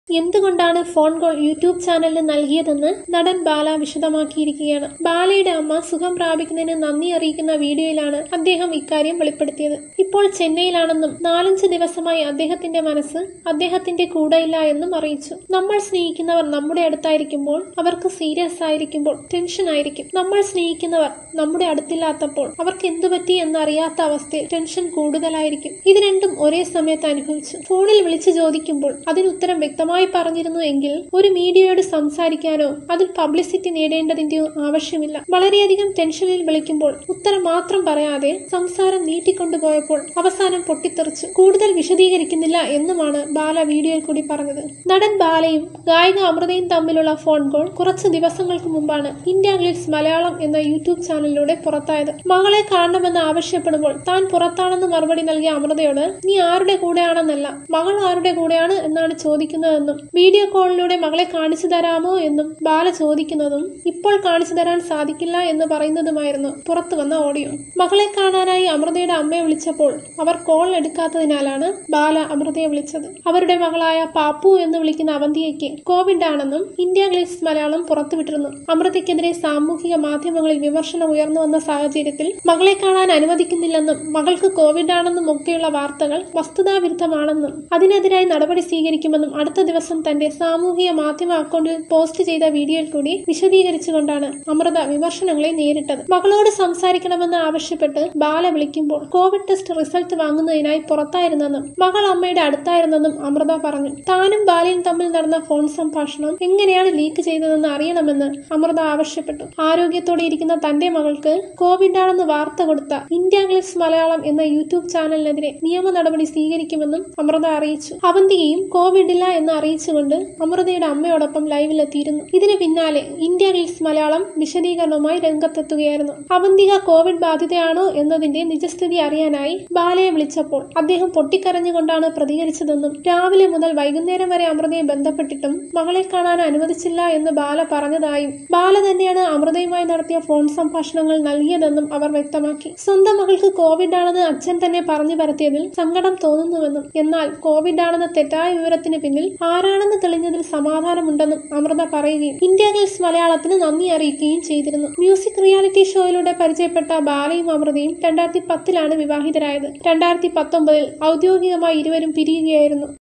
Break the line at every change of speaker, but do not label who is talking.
എന്തുകൊണ്ടാണ് phone call YouTube ചാനലിന് നൽകിയതെന്ന് നടൻ ബാല വിശദമാക്കിയിരിക്കുകയാണ് ബാലയുടെ അമ്മ സുഖം പ്രാപിക്കുന്നതിന് നന്ദി അറിയിക്കുന്ന വീഡിയോയിലാണ് അദ്ദേഹം ഇക്കാര്യം വെളിപ്പെടുത്തിയത് ഇപ്പോൾ ചെന്നൈയിലാണെന്നും നാലഞ്ച് ദിവസമായി അദ്ദേഹത്തിന്റെ മനസ്സ് അദ്ദേഹത്തിന്റെ കൂടെയില്ല എന്നും അറിയിച്ചു നമ്മൾ സ്നേഹിക്കുന്നവർ നമ്മുടെ അടുത്തായിരിക്കുമ്പോൾ അവർക്ക് സീരിയസ് ആയിരിക്കുമ്പോൾ ടെൻഷൻ ആയിരിക്കും നമ്മൾ സ്നേഹിക്കുന്നവർ നമ്മുടെ അടുത്തില്ലാത്തപ്പോൾ അവർക്ക് എന്തു പറ്റി എന്നറിയാത്ത അവസ്ഥയിൽ ടെൻഷൻ കൂടുതലായിരിക്കും ഇത് രണ്ടും ഒരേ സമയത്ത് അനുഭവിച്ചു ഫോണിൽ വിളിച്ചു ചോദിക്കുമ്പോൾ അതിന് ഉത്തരം വ്യക്തമായി പറഞ്ഞിരുന്നു എങ്കിൽ ഒരു മീഡിയയോട് സംസാരിക്കാനോ അതിൽ പബ്ലിസിറ്റി നേടേണ്ടതിന്റെയോ ആവശ്യമില്ല വളരെയധികം ടെൻഷനിൽ വിളിക്കുമ്പോൾ ഉത്തരം മാത്രം പറയാതെ സംസാരം നീട്ടിക്കൊണ്ടുപോയപ്പോൾ അവസാനം പൊട്ടിത്തെറിച്ചു കൂടുതൽ വിശദീകരിക്കുന്നില്ല എന്നുമാണ് ബാല വീഡിയോയിൽ കൂടി പറഞ്ഞത് നടൻ ബാലയും ഗായിക അമൃതയും തമ്മിലുള്ള ഫോൺ കോൾ കുറച്ച് ദിവസങ്ങൾക്ക് മുമ്പാണ് ഇന്ത്യ ഗ്ലിറ്റ്സ് മലയാളം എന്ന യൂട്യൂബ് ചാനലിലൂടെ പുറത്തായത് മകളെ കാണണമെന്ന് ആവശ്യപ്പെടുമ്പോൾ താൻ പുറത്താണെന്ന് മറുപടി നൽകിയ അമൃതയോട് നീ ആരുടെ കൂടെയാണെന്നല്ല മകൾ ആരുടെ കൂടെയാണ് എന്നാണ് ചോദിക്കുന്നതെന്നും വീഡിയോ കോളിലൂടെ മകളെ കാണിച്ചു തരാമോ എന്നും ബാല ചോദിക്കുന്നതും ഇപ്പോൾ കാണിച്ചു തരാൻ സാധിക്കില്ല എന്ന് പറയുന്നതുമായിരുന്നു പുറത്തു വന്ന ഓഡിയോ മകളെ കാണാനായി അമൃതയുടെ അമ്മയെ വിളിച്ചപ്പോൾ അവർ കോൾ എടുക്കാത്തതിനാലാണ് ബാല അമൃതയെ വിളിച്ചത് അവരുടെ മകളായ പാപ്പു എന്ന് വിളിക്കുന്ന അവന്തിയയ്ക്ക് കോവിഡ് ആണെന്നും ഇന്ത്യ ഗ്ലിറ്റ്സ് മലയാളം പുറത്തുവിട്ടിരുന്നു അമൃതയ്ക്കെതിരെ സാമൂഹിക മാധ്യമങ്ങളിൽ വിമർശനം ഉയർന്നു വന്ന സാഹചര്യത്തിൽ മകളെ കാണാൻ അനുവദിക്കുന്നില്ലെന്നും മകൾക്ക് കോവിഡ് ആണെന്നും ഒക്കെയുള്ള വാർത്തകൾ വസ്തുതാവിരുദ്ധമാണെന്നും അതിനെതിരായി നടപടി സ്വീകരിക്കുമെന്നും അടുത്ത ദിവസം തന്റെ സാമൂഹിക മാധ്യമ അക്കൗണ്ടിൽ പോസ്റ്റ് ചെയ്ത വീഡിയോയിൽ കൂടി വിശദീകരിച്ചുകൊണ്ടാണ് അമൃത വിമർശനങ്ങളെ നേരിട്ടത് മകളോട് സംസാരിക്കണമെന്ന് ആവശ്യപ്പെട്ട് ബാല വിളിക്കുമ്പോൾ കോവിഡ് ടെസ്റ്റ് റിസൾട്ട് വാങ്ങുന്നതിനായി പുറത്തായിരുന്നെന്നും മകൾ അമ്മയുടെ അടുത്തായിരുന്നെന്നും അമൃത പറഞ്ഞു താനും ബാലയും തമ്മിൽ നടന്ന ഫോൺ സംഭാഷണം എങ്ങനെയാണ് ലീക്ക് ചെയ്തതെന്ന് അറിയണമെന്ന് അമൃത ആവശ്യപ്പെട്ടു ആരോഗ്യത്തോടെ ഇരിക്കുന്ന തന്റെ മകൾക്ക് കോവിഡ് ആണെന്ന് വാർത്ത കൊടുത്ത ഇന്ത്യ ഗ്ലിറ്റ്സ് മലയാളം എന്ന യൂട്യൂബ് ചാനലിനെതിരെ നിയമ നടപടി സ്വീകരിക്കുമെന്നും അമൃത അറിയിച്ചു അവന്തികയും കോവിഡ് ഇല്ല എന്ന് അറിയിച്ചുകൊണ്ട് അമൃതയുടെ അമ്മയോടൊപ്പം ലൈവിലെത്തിയിരുന്നു ഇതിന് പിന്നാലെ ഇന്ത്യ ഗ്ലിറ്റ്സ് മലയാളം വിശദീകരണവുമായി രംഗത്തെത്തുകയായിരുന്നു അവന്തിക കോവിഡ് ബാധിതയാണോ എന്നതിന്റെ നിജസ്ഥിതി അറിയാനായി ബാലയെ വിളിച്ചപ്പോൾ അദ്ദേഹം പൊട്ടിക്കരഞ്ഞുകൊണ്ടാണ് പ്രതികരിച്ചതെന്നും രാവിലെ മുതൽ വൈകുന്നേരം വരെ അമൃതയെ ബന്ധപ്പെട്ടിട്ടും മകളെ കാണാൻ അനുവദിച്ചില്ല എന്ന് ബാല പറഞ്ഞതായും ബാല തന്നെയാണ് അമൃതയുമായി നടത്തിയ ഫോൺ സംഭാഷണങ്ങൾ നൽകിയതെന്നും അവർ വ്യക്തമാക്കി സ്വന്തം മകൾക്ക് കോവിഡ് ആണെന്ന് അച്ഛൻ തന്നെ പറഞ്ഞു പരത്തിയതിൽ സങ്കടം തോന്നുന്നുവെന്നും എന്നാൽ കോവിഡ് ആണെന്ന തെറ്റായ വിവരത്തിന് പിന്നിൽ ആരാണെന്ന് തെളിഞ്ഞതിൽ സമാധാനമുണ്ടെന്നും അമൃത പറയുകയും ഇന്ത്യ ഗേൾസ് മലയാളത്തിന് നന്ദി അറിയിക്കുകയും ചെയ്തിരുന്നു മ്യൂസിക് റിയാലിറ്റി ഷോയിലൂടെ പരിചയപ്പെട്ട ബാലയും അമൃതയും രണ്ടായിരത്തി പത്തിലാണ് വിവാഹിതരായത് രണ്ടായിരത്തി പത്തൊമ്പതിൽ ഔദ്യോഗികമായി ഇരുവരും പിരിയുകയായിരുന്നു